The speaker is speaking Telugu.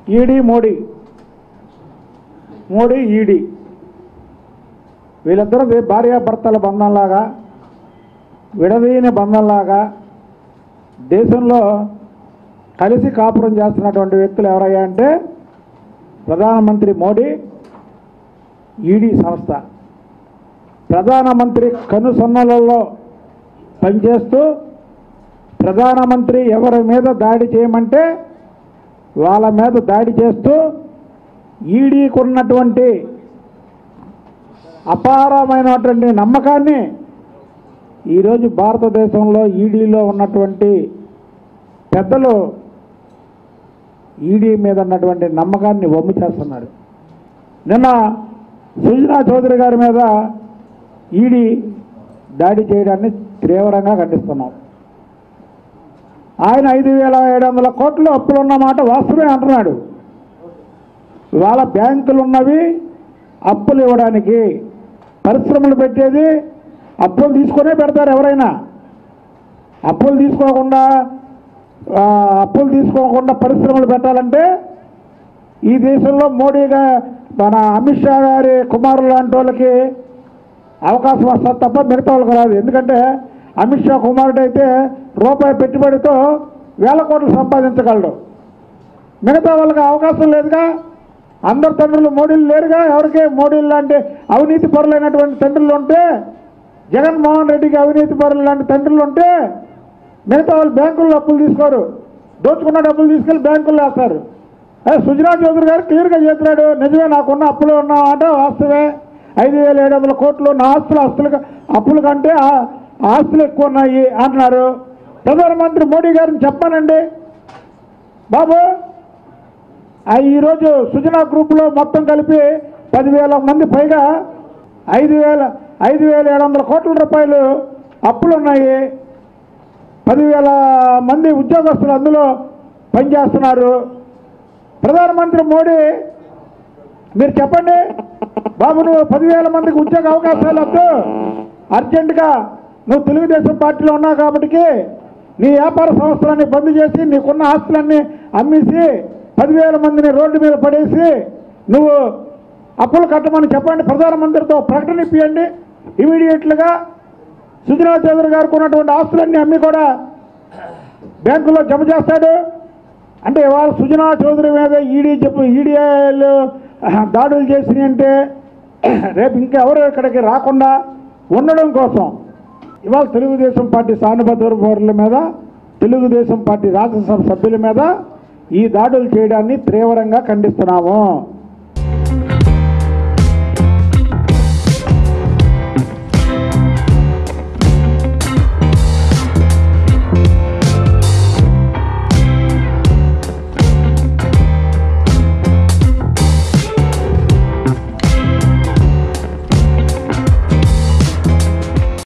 ఈడీ మోడీ మోడీ ఈడీ వీళ్ళిద్దరూ భార్యాభర్తల బంధంలాగా విడదీయని బంధంలాగా దేశంలో కలిసి కాపురం చేస్తున్నటువంటి వ్యక్తులు ఎవరయ్యా అంటే ప్రధానమంత్రి మోడీ ఈడీ సంస్థ ప్రధానమంత్రి కనుసన్నలలో పనిచేస్తూ ప్రధానమంత్రి ఎవరి మీద దాడి చేయమంటే వాళ్ళ మీద దాడి చేస్తూ ఈడీకి ఉన్నటువంటి అపారమైనటువంటి నమ్మకాన్ని ఈరోజు భారతదేశంలో ఈడీలో ఉన్నటువంటి పెద్దలు ఈడీ మీద ఉన్నటువంటి నమ్మకాన్ని వమ్ము చేస్తున్నారు నిన్న సుజనా చౌదరి గారి మీద ఈడీ దాడి చేయడాన్ని తీవ్రంగా ఖండిస్తున్నాం ఆయన ఐదు వేల ఏడు వందల కోట్లు అప్పులు ఉన్నమాట వాస్తవమే అంటున్నాడు వాళ్ళ బ్యాంకులు ఉన్నవి అప్పులు ఇవ్వడానికి పరిశ్రమలు పెట్టేది అప్పులు తీసుకొనే పెడతారు ఎవరైనా అప్పులు తీసుకోకుండా ఆ, అప్పులు తీసుకోకుండా పరిశ్రమలు పెట్టాలంటే ఈ దేశంలో మోడీగా మన అమిత్ షా గారి కుమారులు లాంటి వాళ్ళకి అవకాశం వస్తుంది తప్ప మిగతా వాళ్ళకి రాదు ఎందుకంటే అమిత్ షా కుమారుడు అయితే రూపాయి పెట్టుబడితో వేల కోట్లు సంపాదించగలడు మిగతా వాళ్ళకి అవకాశం లేదుగా అందరు తండ్రులు మోడీలు లేరుగా ఎవరికి మోడీలు లాంటి అవినీతి పరులైనటువంటి తండ్రులు ఉంటే జగన్మోహన్ రెడ్డికి అవినీతి పరులు లాంటి తండ్రులు ఉంటే మిగతా వాళ్ళు బ్యాంకుల్లో అప్పులు తీసుకోరు దోచుకున్న డబ్బులు తీసుకెళ్ళి బ్యాంకుల్లో వేస్తారు ఏ, సుజనా చౌదరి గారు క్లియర్గా చెప్తున్నాడు నిజమే నాకున్న అప్పులు ఉన్నా అంటే వాస్తవే ఐదు వేల ఏడు వందల కోట్లు నా ఆస్తులు ఆస్తులు అప్పుల కంటే ఆ- ఆస్తులు ఎక్కువ ఉన్నాయి అంటున్నారు ప్రధానమంత్రి మోడీ గారిని చెప్పానండి బాబు ఆ ఈరోజు సుజనా గ్రూపులో మొత్తం కలిపి పదివేల మంది పైగా ఐదు వేల ఐదు వేల ఏడు వందల కోట్ల రూపాయలు అప్పులు ఉన్నాయి పదివేల మంది ఉద్యోగస్తులు అందులో పనిచేస్తున్నారు ప్రధానమంత్రి మోడీ మీరు చెప్పండి బాబు నువ్వు పదివేల మందికి ఉద్యోగ అవకాశాలు వద్దు అర్జెంటుగా నువ్వు తెలుగుదేశం పార్టీలో ఉన్నావు కాబట్టి నీ వ్యాపార సంస్థలన్నీ బంద్ చేసి నీకున్న ఆస్తులన్నీ అమ్మేసి పదివేల మందిని రోడ్డు మీద పడేసి నువ్వు అప్పులు కట్టమని చెప్పండి ప్రధానమంత్రితో ప్రకటన ఇప్పియండి ఇమీడియట్లుగా సుజనా చౌదరి గారికి ఉన్నటువంటి ఆస్తులన్నీ అమ్మి కూడా బ్యాంకులో జమ చేస్తాడు అంటే ఇవాళ సుజనా చౌదరి మీద ఈడీ చెప్పు ఈడీఐలు దాడులు చేసినాయి అంటే రేపు ఇంకెవరు ఇక్కడికి రాకుండా ఉండడం కోసం ఇవాళ తెలుగుదేశం పార్టీ సానుభూతి పౌరుల మీద తెలుగుదేశం పార్టీ రాజ్యసభ సభ్యుల మీద ఈ దాడులు చేయడాన్ని తీవ్రంగా ఖండిస్తున్నాము